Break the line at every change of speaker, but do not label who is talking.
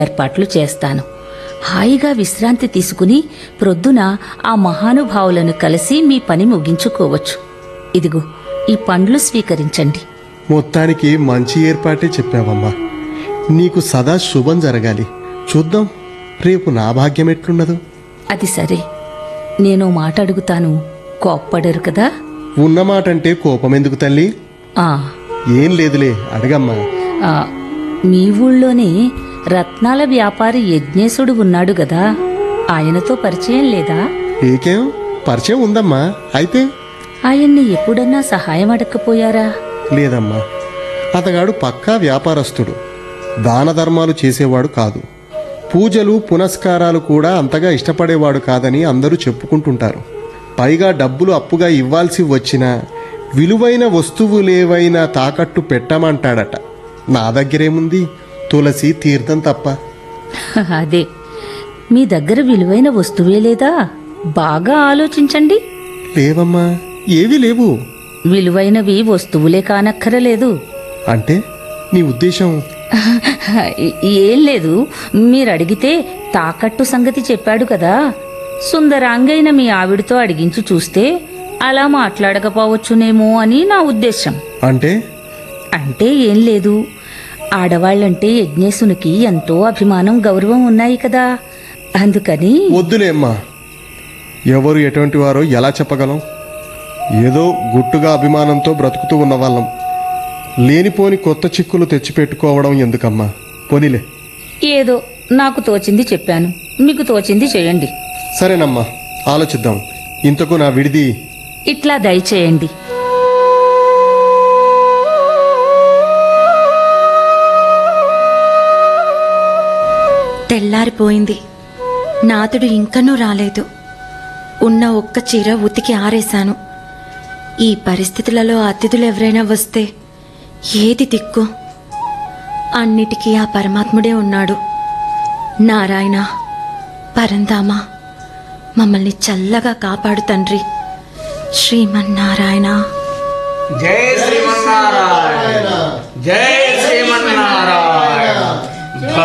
ఏర్పాట్లు చేస్తాను హాయిగా విశ్రాంతి తీసుకుని ప్రొద్దున ఆ మహానుభావులను కలిసి మీ పని ముగించుకోవచ్చు ఇదిగో ఈ పండ్లు స్వీకరించండి
మొత్తానికి మంచి ఏర్పాటే చెప్పావమ్మా నీకు సదా శుభం జరగాలి చూద్దాం రేపు నా భాగ్యం ఎట్లున్నదో
అది సరే నేను మాట అడుగుతాను కోప్పడరు కదా
ఉన్నమాటంటే కోపం ఎందుకు తల్లి
ఆ
ఏం లేదులే అడగమ్మా
ఆ, మీ ఊళ్ళోనే రత్నాల వ్యాపారి యజ్ఞేశుడు ఉన్నాడు గదా ఆయనతో పరిచయం లేదా
ఏకేం పరిచయం ఉందమ్మా అయితే
ఆయన్ని ఎప్పుడన్నా సహాయం అడగకపోయారా
లేదమ్మా అతగాడు పక్కా వ్యాపారస్తుడు దాన ధర్మాలు చేసేవాడు కాదు పూజలు పునస్కారాలు కూడా అంతగా ఇష్టపడేవాడు కాదని అందరూ చెప్పుకుంటుంటారు పైగా డబ్బులు అప్పుగా ఇవ్వాల్సి వచ్చినా విలువైన వస్తువులేవైనా తాకట్టు పెట్టమంటాడట నా దగ్గరేముంది తులసి తీర్థం తప్ప
అదే మీ దగ్గర విలువైన వస్తువే లేదా బాగా ఆలోచించండి
లేవమ్మా ఏవీ లేవు
విలువైనవి వస్తువులే కానక్కరలేదు
అంటే నీ ఉద్దేశం
ఏం లేదు మీరు అడిగితే తాకట్టు సంగతి చెప్పాడు కదా సుందరాంగైన మీ ఆవిడతో అడిగించి చూస్తే అలా మాట్లాడకపోవచ్చునేమో అని నా ఉద్దేశం
అంటే
అంటే ఏం లేదు ఆడవాళ్ళంటే యజ్ఞేశునికి ఎంతో అభిమానం గౌరవం ఉన్నాయి కదా అందుకని
వద్దులే అమ్మా ఎవరు ఎటువంటి వారో ఎలా చెప్పగలం ఏదో గుట్టుగా అభిమానంతో బ్రతుకుతూ ఉన్న వాళ్ళం లేనిపోని కొత్త చిక్కులు తెచ్చిపెట్టుకోవడం ఎందుకమ్మా పోనీలే
ఏదో నాకు తోచింది చెప్పాను మీకు తోచింది చేయండి
సరేనమ్మా ఆలోచిద్దాం ఇంతకు నా విడిది
ఇట్లా దయచేయండి
తెల్లారిపోయింది నాతుడు ఇంకనూ రాలేదు ఉన్న ఒక్క చీర ఉతికి ఆరేశాను ఈ పరిస్థితులలో అతిథులు ఎవరైనా వస్తే ఏది దిక్కు అన్నిటికీ ఆ పరమాత్ముడే ఉన్నాడు నారాయణ పరంధామ మమ్మల్ని చల్లగా కాపాడు తండ్రి శ్రీమన్నారాయణ
జై శ్రీమన్నారాయణ జై శ్రీమన్నారాయణ